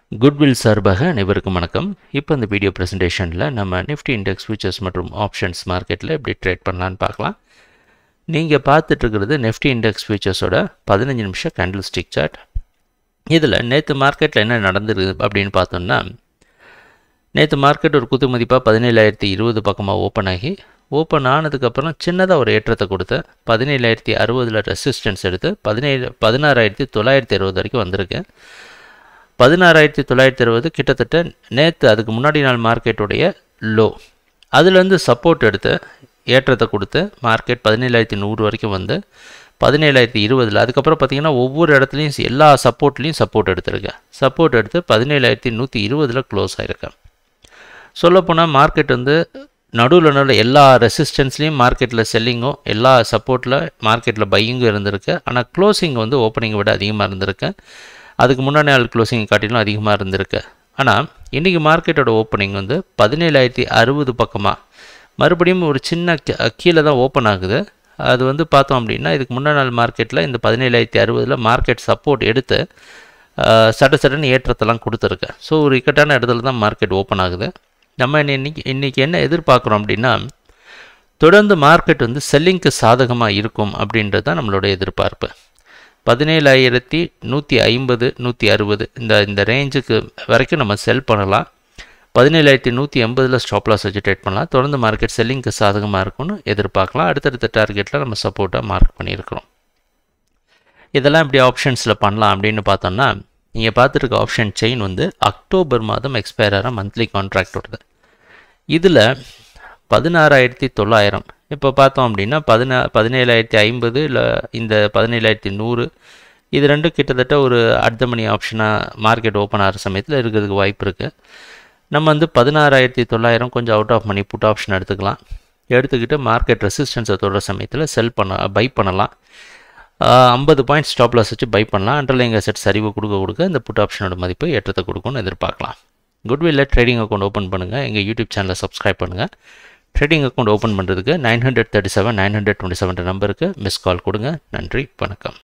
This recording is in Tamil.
குட்வில் சார்பாக அனைவருக்கும் வணக்கம் இப்போ இந்த வீடியோ ப்ரெசன்டேஷனில் நம்ம நிஃப்டி இண்டெக்ஸ் ஃபியூச்சர்ஸ் மற்றும் ஆப்ஷன்ஸ் மார்க்கெட்டில் எப்படி ட்ரேட் பண்ணலான்னு பார்க்கலாம் நீங்கள் பார்த்துட்ருக்கிறது நிஃப்டி இண்டெக்ஸ் ஃபியூச்சர்ஸோட பதினஞ்சு நிமிஷம் கேண்டில் ஸ்டிக் சார்ட் இதில் நேற்று மார்க்கெட்டில் என்ன நடந்திருக்கு அப்படின்னு பார்த்தோம்னா நேற்று மார்க்கெட் ஒரு குத்து மதிப்பாக பதினேழாயிரத்தி இருபது பக்கமாக ஓப்பன் ஆகி ஓப்பன் ஆனதுக்கப்புறம் சின்னதாக ஒரு ஏற்றத்தை கொடுத்து பதினேழாயிரத்தி அறுபதில் ரெசிஸ்டன்ஸ் எடுத்து பதினேழு பதினாறாயிரத்தி தொள்ளாயிரத்தி அறுபது வரைக்கும் வந்திருக்கு பதினாறாயிரத்தி தொள்ளாயிரத்தி அறுபது கிட்டத்தட்ட நேற்று அதுக்கு முன்னாடி நாள் மார்க்கெட்டுடைய லோ அதுலேருந்து சப்போர்ட் எடுத்து ஏற்றத்தை கொடுத்து மார்க்கெட் பதினேழாயிரத்தி நூறு வரைக்கும் வந்து பதினேழாயிரத்தி இருபதில் அதுக்கப்புறம் பார்த்திங்கன்னா ஒவ்வொரு இடத்துலையும் எல்லா சப்போர்ட்லேயும் சப்போர்ட் எடுத்திருக்கேன் சப்போர்ட் எடுத்து பதினேழாயிரத்தி நூற்றி இருபதில் க்ளோஸ் ஆகிருக்கேன் சொல்லப்போனால் மார்க்கெட் வந்து நடுவில் நடுவில் எல்லா ரெசிஸ்டன்ஸ்லேயும் மார்க்கெட்டில் செல்லிங்கும் எல்லா சப்போர்ட்டில் மார்க்கெட்டில் பையிங்கும் இருந்திருக்கு ஆனால் க்ளோசிங் வந்து ஓப்பனிங்கை விட அதிகமாக இருந்திருக்கு அதுக்கு முன்னாடி நாள் க்ளோசிங் காட்டிலும் அதிகமாக இருந்திருக்கு ஆனால் இன்றைக்கி மார்க்கெட்டோட ஓப்பனிங் வந்து பதினேழாயிரத்தி அறுபது பக்கமாக மறுபடியும் ஒரு சின்ன கீழே தான் ஓப்பன் ஆகுது அது வந்து பார்த்தோம் அப்படின்னா இதுக்கு முன்னாடி நாள் மார்க்கெட்டில் இந்த பதினேழாயிரத்தி அறுபதில் மார்க்கெட் சப்போர்ட் எடுத்து சட்ட சட்டன்னு ஏற்றத்தெல்லாம் கொடுத்துருக்கு ஸோ ஒரு இக்கட்டான இடத்துல தான் மார்க்கெட் ஓப்பன் ஆகுது நம்ம இன்னைக்கு இன்றைக்கி என்ன எதிர்பார்க்குறோம் அப்படின்னா தொடர்ந்து மார்க்கெட் வந்து செல்லிங்க்கு சாதகமாக இருக்கும் அப்படின்றது தான் நம்மளோட எதிர்பார்ப்பு பதினேழாயிரத்தி நூற்றி ஐம்பது நூற்றி அறுபது இந்த இந்த ரேஞ்சுக்கு வரைக்கும் நம்ம செல் பண்ணலாம் பதினேழாயிரத்தி நூற்றி எண்பதில் ஸ்டாப் லாஸ் வச்சு ட்ரேட் பண்ணலாம் தொடர்ந்து மார்க்கெட் செல்லிங்க்கு சாதகமாக இருக்கும்னு எதிர்பார்க்கலாம் அடுத்தடுத்த டார்கெட்டில் நம்ம சப்போர்ட்டாக மார்க் பண்ணியிருக்கிறோம் இதெல்லாம் இப்படி ஆப்ஷன்ஸில் பண்ணலாம் அப்படின்னு பார்த்தோம்னா நீங்கள் பார்த்துருக்க ஆப்ஷன் செயின் வந்து அக்டோபர் மாதம் எக்ஸ்பயர் ஆகிற மந்த்லி கான்ட்ராக்ட் வருது இதில் பதினாறாயிரத்தி தொள்ளாயிரம் இப்போ பார்த்தோம் அப்படின்னா பதினா பதினேழாயிரத்தி ஐம்பது இல்லை இந்த பதினேழாயிரத்தி நூறு இது ரெண்டும் கிட்டத்தட்ட ஒரு அடுத்த மணி ஆப்ஷனாக மார்க்கெட் ஓப்பன் ஆகிற சமயத்தில் இருக்கிறதுக்கு வாய்ப்பு இருக்குது நம்ம வந்து பதினாறாயிரத்தி தொள்ளாயிரம் கொஞ்சம் out of money put option எடுத்துக்கலாம் எடுத்துக்கிட்டு மார்க்கெட் ரெசிஸ்டன்ஸை தொடர சமயத்தில் செல் பண்ண பை பண்ணலாம் ஐம்பது பாயிண்ட் ஸ்டாப் லாஸ் வச்சு பை பண்ணலாம் அண்டர்லைங் அசெட் சரிவு கொடுக்க கொடுக்க இந்த புட் ஆப்ஷனோட மதிப்பு ஏற்றத்தை கொடுக்கும்னு எதிர்பார்க்கலாம் குட்வில்ல ட்ரேடிங் அக்கௌண்ட் ஓப்பன் பண்ணுங்கள் எங்கள் யூடியூப் சேனலை சப்ஸ்கிரைப் பண்ணுங்கள் ட்ரேடிங் அக்கௌண்ட் ஓப்பன் பண்ணுறதுக்கு nine hundred thirty seven nine hundred twenty seven நம்பருக்கு மிஸ் கால் கொடுங்க நன்றி வணக்கம்